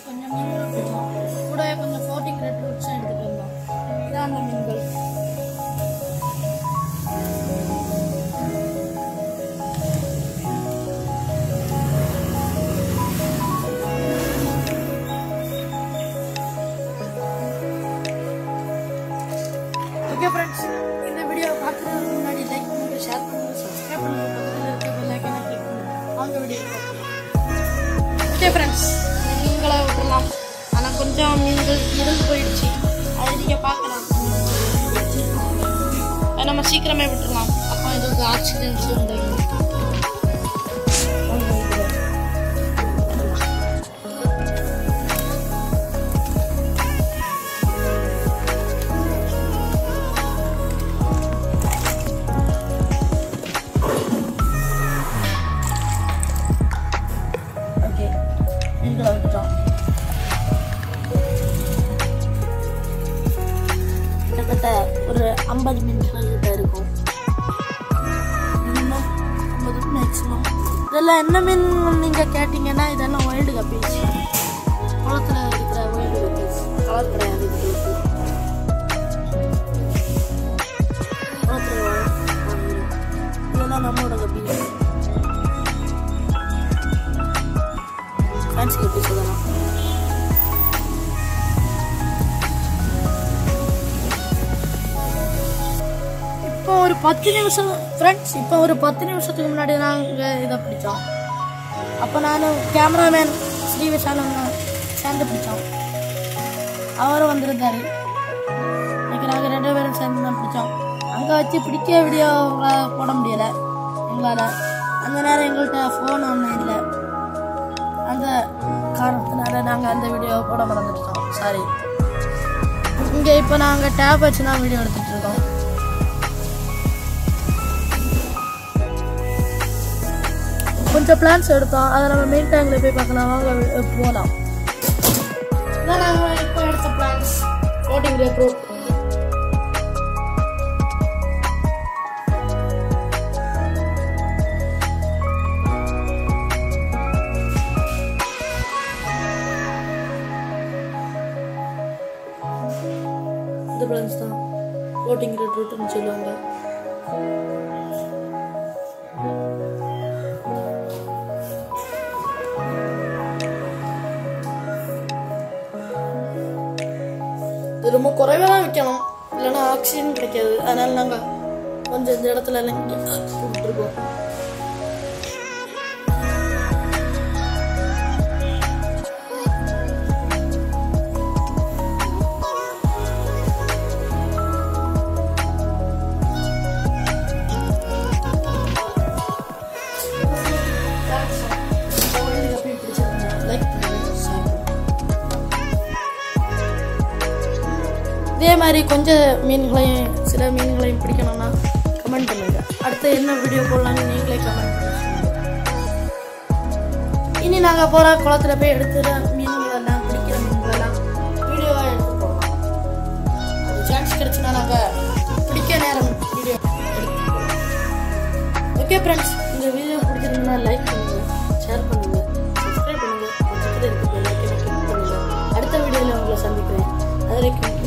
கொஞ்சம் மீன்கள் பிடிச்சோம் கூடவே கொஞ்சம் ஃபோர்ட்டிங் ரெட் ரூட்ஸும் எடுத்துகிட்டு வந்தோம் இதான் அந்த மீன்கள் ஓகே ஃப்ரெண்ட்ஸ் இந்த வீடியோ பார்க்குறதுக்கு முன்னாடி லைக் பண்ணுங்க ஷேர் பண்ணுங்க சப்ஸ்கிரைப் பண்ணுங்க பக்கத்தில் இருக்க பெல் ஐக்கனை கிளிக் பண்ணுங்க வாங்க வீடியோ ஓகே ஃப்ரெண்ட்ஸ் மீன்களை விட்டுலாம் ஆனால் கொஞ்சம் மீன்கள் இருந்து போயிடுச்சு அதை நீங்கள் பார்க்கலாம் அதை நம்ம சீக்கிரமே விட்டுறலாம் அப்போ இதுக்கு ஆக்சிடென்ட்ஸ் இந்த ஓகே மீன்களை விட்டுட்டோம் கிட்டத்தட்ட ஒரு ஐம்பது மீன்கள் கிட்ட இருக்கும் மினிமம் ஐம்பது மேக்ஸிமம் இதெல்லாம் என்ன மீன் நீங்கள் கேட்டிங்கன்னா இதெல்லாம் ஒயில்டு கப்பீஸ் குளத்தில் இருக்கிற ஒயில்டு கப்பீஸ் கலர் கிடையாது இதுகளுக்கு குளத்தில் வாழ்~ மீன். இதெல்லாம் நம்மளோட கப்பீஸ் ஃபேன்சி கப்பீஸ் அதெல்லாம் இப்போ ஒரு பத்து நிமிஷம் ஃப்ரெண்ட்ஸ் இப்போ ஒரு பத்து நிமிஷத்துக்கு முன்னாடி நாங்கள் இதை பிடிச்சோம் அப்போ நானும் கேமராமேன் ஸ்ரீ விஷாலும் சேர்ந்து பிடிச்சோம் அவரும் வந்திருந்தாரு இன்னைக்கு நாங்கள் ரெண்டு பேரும் சேர்ந்து தான் பிடிச்சோம் அங்கே வச்சு பிடிக்க வீடியோ போட முடியலை எங்களால் அந்த நேரம் எங்கள்கிட்ட ஃபோன் ஒன்றும் இல்லை அந்த காரணத்தினால நாங்கள் அந்த வீடியோ போட மறந்துட்டோம் சாரி இங்கே இப்போ நாங்கள் டேப் வச்சு தான் வீடியோ எடுத்துகிட்டு இருக்கோம் கொஞ்சம் பிளான்ஸ் எடுத்தோம் அதை நம்ம மெயின் டேங்க்ல போய் பார்க்கலாம் வாங்க வி- போகலாம் இதான் நாங்கள் இப்போ எடுத்த பிளான்ஸ் கோட்டிங் ரேப்ரோ இந்த பிளான்ஸ் தான் கோட்டிங் ரேட்ரூட்னு சொல்லுவாங்க இது ரொம்ப குறைவாக தான் விற்கணும் இல்லைன்னா ஆக்சிஜன் கிடைக்காது அதனால நாங்கள் கொஞ்சம் இந்த இடத்துல எல்லாம் இங்கே போட்டுருக்கோம் இதே மாதிரி கொஞ்சம் மீன்களையும் சில மீன்களையும் பிடிக்கணும்னா கமெண்ட் பண்ணுங்க அடுத்து என்ன வீடியோ போடலாம்னு நீங்களே கமெண்ட் பண்ணுங்க இனி நாங்கள் போகிற குளத்துல போய் எடுக்கிற மீன்கள் எல்லாம் பிடிக்கிற மீன்கள் எல்லாம் வீடியோவாக எடுத்து போடலாம் அது சான்ஸ் கிடைச்சுன்னா நாங்கள் பிடிக்க நேரம் வீடியோ எடுத்து ஓகே ஃப்ரெண்ட்ஸ் இந்த வீடியோ பிடிச்சிருந்தா லைக் பண்ணுங்க ஷேர் பண்ணுங்க சப்ஸ்கிரைப் பண்ணுங்க பக்கத்தில் இருக்க bell icon-ஐ click பண்ணுங்க அடுத்த வீடியோவில் உங்களை சந்திக்கிறேன் அது வரைக்கும்